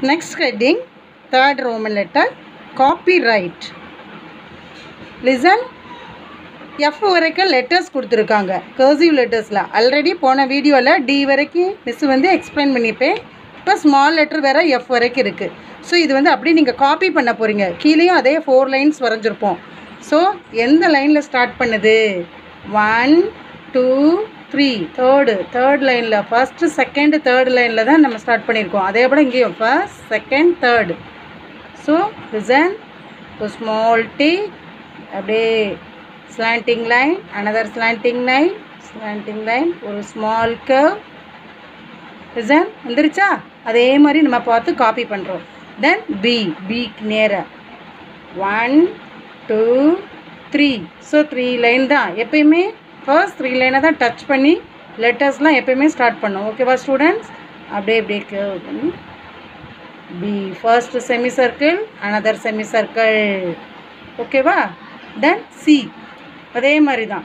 Next heading, third Roman letter, copyright. Listen. F வரைக்கும் letters கொடுத்துருக்காங்க cursive லெட்டர்ஸில் already போன வீடியோவில் டி வரைக்கும் மிஸ் வந்து எக்ஸ்பிளைன் பண்ணியிருப்பேன் இப்போ ஸ்மால் லெட்டர் வேறு எஃப் வரைக்கும் இருக்குது ஸோ இது வந்து அப்படியே நீங்கள் காப்பி பண்ண போகிறீங்க கீழேயும் அதே ஃபோர் லைன்ஸ் வரைஞ்சிருப்போம் ஸோ எந்த லைனில் ஸ்டார்ட் பண்ணுது one two three third third லைனில் ஃபஸ்ட்டு செகண்டு தேர்ட் லைனில் தான் நம்ம ஸ்டார்ட் பண்ணியிருக்கோம் அதே போல் இங்கேயும் ஃபர்ஸ்ட் செகண்ட் தேர்டு ஸோ ரிசன் ஒரு ஸ்மால் டி அப்படியே slanting line another slanting line slanting line ஒரு ஸ்மால் கர்வ் ரிசன் வந்துருச்சா அதே மாதிரி நம்ம பார்த்து காப்பி பண்ணுறோம் தென் பி பிக்கு நேராக one two three so three line தான் எப்பயுமே ஃபர்ஸ்ட் த்ரீ லைனை தான் டச் பண்ணி லெட்டர்ஸ்லாம் எப்பயுமே ஸ்டார்ட் பண்ணோம் ஓகேவா ஸ்டூடெண்ட்ஸ் அப்படியே அப்படியே curve பண்ணி B first semi circle another semi circle ஓகேவா தென் சி அதே மாதிரி தான்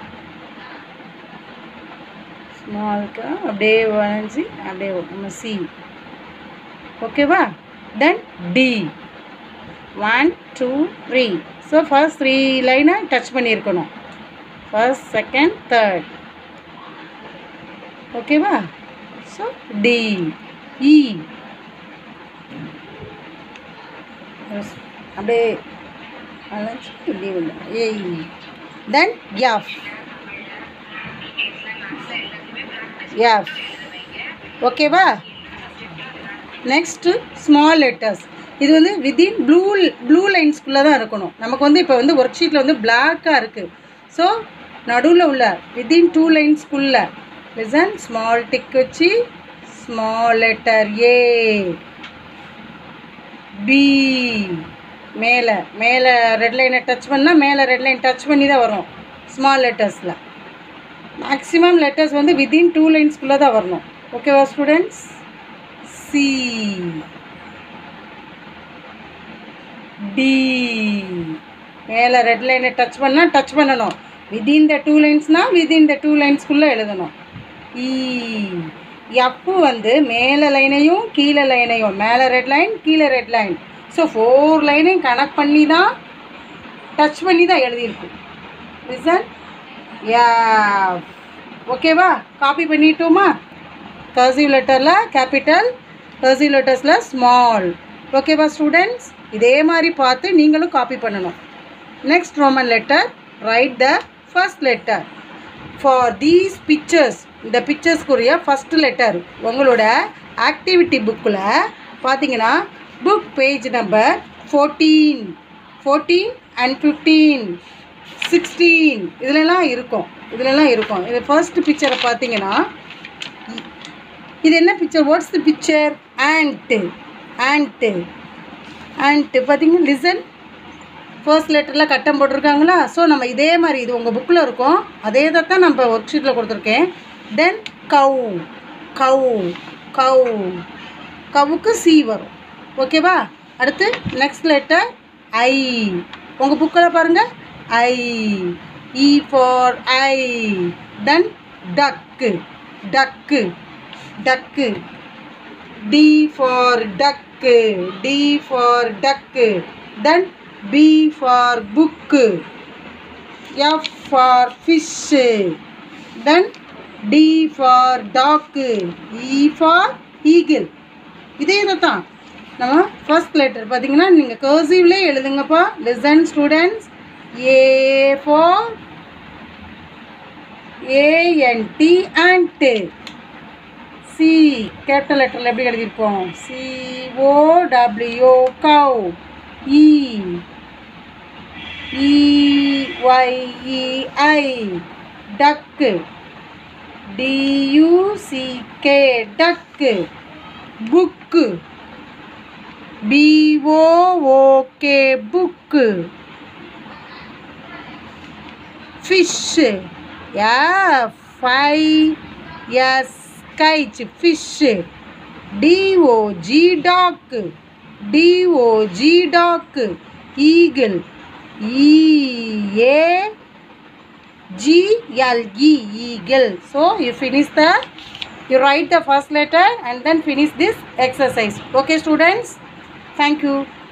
ஸ்மால்க்கு அப்படியே வளைஞ்சி அப்படியே நம்ம சி ஓகேவா then D one two three so first three லைனை டச் பண்ணியிருக்கணும் ஃபர்ஸ்ட் செகண்ட் தேர்ட் ஓகேவா ஸோ டி இ அப்படியே வளைஞ்சி இப்படி வந்து ஏய் தென் எஃப் எஃப் ஓகேவா நெக்ஸ்ட்டு ஸ்மால் லெட்டர்ஸ் இது வந்து வித்தின் ப்ளூ ப்ளூ லைன்ஸ்குள்ளே தான் இருக்கணும் நமக்கு வந்து இப்போ வந்து ஒர்க் ஷீட்டில் வந்து பிளாக்காக இருக்குது ஸோ நடுவில் உள்ள வித்தின் டூ லைன்ஸ்குள்ளே லிசன் ஸ்மால் டிக் வச்சு ஸ்மால் லெட்டர் ஏ பி மேலே மேலே ரெட் லைனை டச் பண்ணால் மேலே ரெட் லைன் டச் பண்ணி தான் வரும் ஸ்மால் லெட்டர்ஸில் மேக்ஸிமம் லெட்டர்ஸ் வந்து வித்தின் டூ லைன்ஸ்குள்ளே தான் வரணும் ஓகேவா ஸ்டூடெண்ட்ஸ் சி டி மேலே ரெட் லைனை டச் பண்ணால் டச் பண்ணணும் வித்தின் த டூ லைன்ஸ்னால் வித்தின் த டூ லைன்ஸ்குள்ளே எழுதணும் இ எப்பு வந்து மேலே லைனையும் கீழே லைனையும் மேலே ரெட் லைன் கீழே ரெட் லைன் ஸோ ஃபோர் லைனையும் கனெக்ட் பண்ணி தான் டச் பண்ணி தான் எழுதியிருக்கும் லிசன் யா ஓகேவா காப்பி பண்ணிட்டோமா கர்சிவ் லெட்டரில் கேபிட்டல் கர்சிவ் லெட்டர்ஸில் ஸ்மால் ஓகேவா ஸ்டூடெண்ட்ஸ் இதே மாதிரி பார்த்து நீங்களும் காப்பி பண்ணணும் next Roman letter write the first letter for these pictures இந்த பிக்சர்ஸ்க்குரிய ஃபஸ்ட் லெட்டர் உங்களோட ஆக்டிவிட்டி புக்கில் பார்த்தீங்கன்னா book page number fourteen fourteen and fifteen sixteen இதுலலாம் இருக்கும் இதுலலாம் இருக்கும் இது ஃபர்ஸ்ட் பிக்சரை பார்த்தீங்கன்னா இது என்ன picture what's the picture ant ant ant பார்த்தீங்கன்னா லிசன் ஃபர்ஸ்ட் லெட்டரில் கட்டம் போட்டிருக்காங்களா ஸோ நம்ம இதே மாதிரி இது உங்கள் புக்கில் இருக்கும் அதே தான் நம்ம ஒர்க் ஷீட்டில் கொடுத்துருக்கேன் தென் கவு கவு கவு கவுக்கு சி வரும் ஓகேவா அடுத்து நெக்ஸ்ட் லெட்டர் ஐ உங்கள் புக்கில் பாருங்கள் ஐ இ for I then duck duck duck D for duck D for duck then B for book F for fish then D for dog E for eagle இதே இதை தான் நம்ம ஃபர்ஸ்ட் லெட்டர் பார்த்தீங்கன்னா நீங்கள் கர்சிவ்லேயே எழுதுங்கப்பா listen students A for A N T ant C capital லெட்டரில் எப்படி எழுதியிருக்கோம் CO W gov E இஒய்இஐ duck D U C K duck book B O O K book fish F I S H fish D O G dog D O G dog eagle E A G L E eagle. So you finish the you write the first letter and then finish this exercise okay students thank you